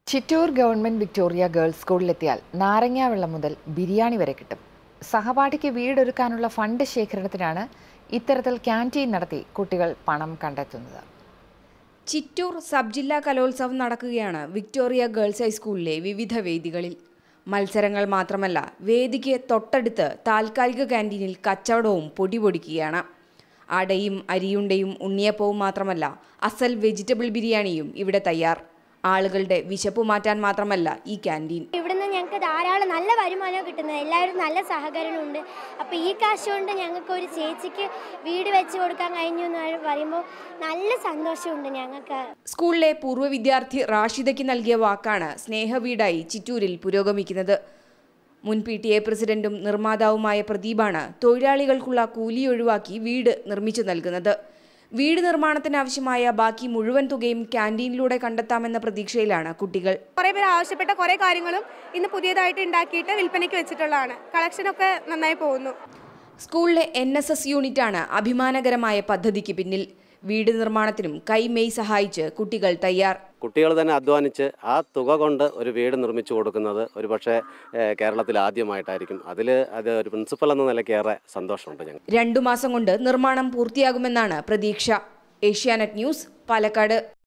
Chittur government Victoria girls സ്കൂളിലെത്തിയാൽ നാരങ്ങാ വെള്ളം മുതൽ ബിരിയാണി വരെ കിട്ടും സഹപാഠിക്ക് വീടൊരുക്കാനുള്ള ഫണ്ട് ശേഖരണത്തിനാണ് ഇത്തരത്തിൽ ക്യാൻറ്റീൻ നടത്തി കുട്ടികൾ പണം കണ്ടെത്തുന്നത് ചിറ്റൂർ സബ് ജില്ലാ കലോത്സവം നടക്കുകയാണ് വിക്ടോറിയ ഗേൾസ് ഹൈസ്കൂളിലെ വിവിധ വേദികളിൽ മത്സരങ്ങൾ മാത്രമല്ല വേദിക്ക് തൊട്ടടുത്ത് താൽക്കാലിക ക്യാൻറ്റീനിൽ കച്ചവടവും പൊടിപൊടിക്കുകയാണ് അടയും അരിയുണ്ടയും ഉണ്ണിയപ്പവും മാത്രമല്ല അസൽ വെജിറ്റബിൾ ബിരിയാണിയും ഇവിടെ തയ്യാർ ആളുകളുടെ വിശപ്പ് മാറ്റാൻ മാത്രമല്ല ഈ ക്യാൻറ്റീൻ ഇവിടുന്ന് ഞങ്ങൾക്ക് ധാരാളം നല്ല വരുമാനം കിട്ടുന്നത് എല്ലാവരും നല്ല സഹകരണമുണ്ട് അപ്പോൾ ഈ കാശ് കൊണ്ട് ഞങ്ങൾക്ക് ഒരു ചേച്ചിക്ക് വീട് വെച്ച് കൊടുക്കാൻ കഴിഞ്ഞു എന്ന് പറയുമ്പോൾ നല്ല സന്തോഷമുണ്ട് ഞങ്ങൾക്ക് സ്കൂളിലെ പൂർവ്വ വിദ്യാർത്ഥി റാഷിദയ്ക്ക് നൽകിയ വാക്കാണ് സ്നേഹവീടായി ചിറ്റൂരിൽ പുരോഗമിക്കുന്നത് മുൻ പി ടി എ പ്രസിഡന്റും നിർമ്മാതാവുമായ പ്രദീപാണ് തൊഴിലാളികൾക്കുള്ള കൂലി ഒഴിവാക്കി വീട് നിർമ്മിച്ചു നൽകുന്നത് വീട് നിർമ്മാണത്തിന് ആവശ്യമായ ബാക്കി മുഴുവൻ തുകയും ക്യാൻറ്റീനിലൂടെ കണ്ടെത്താമെന്ന പ്രതീക്ഷയിലാണ് കുട്ടികൾ കുറേ പേർ ആവശ്യപ്പെട്ട കുറേ കാര്യങ്ങളും ഇന്ന് പുതിയതായിട്ട് ഉണ്ടാക്കിയിട്ട് വിൽപ്പനയ്ക്ക് വെച്ചിട്ടുള്ളതാണ് കളക്ഷനൊക്കെ നന്നായി പോകുന്നു സ്കൂളിലെ എൻ എസ് എസ് യൂണിറ്റാണ് അഭിമാനകരമായ പദ്ധതിക്ക് പിന്നിൽ വീട് നിർമ്മാണത്തിനും കൈമെയ് സഹായിച്ച് കുട്ടികൾ തയ്യാർ കുട്ടികൾ തന്നെ അധ്വാനിച്ച് ആ തുക കൊണ്ട് ഒരു വീട് നിർമ്മിച്ചു കൊടുക്കുന്നത് ഒരു പക്ഷേ കേരളത്തിൽ ആദ്യമായിട്ടായിരിക്കും അതിൽ അത് ഒരു പ്രിൻസിപ്പൽ എന്ന നിലയ്ക്ക് ഏറെ സന്തോഷമുണ്ട് ഞങ്ങൾ രണ്ടു മാസം കൊണ്ട് നിർമ്മാണം പൂർത്തിയാകുമെന്നാണ് പ്രതീക്ഷ ഏഷ്യാനെറ്റ് ന്യൂസ് പാലക്കാട്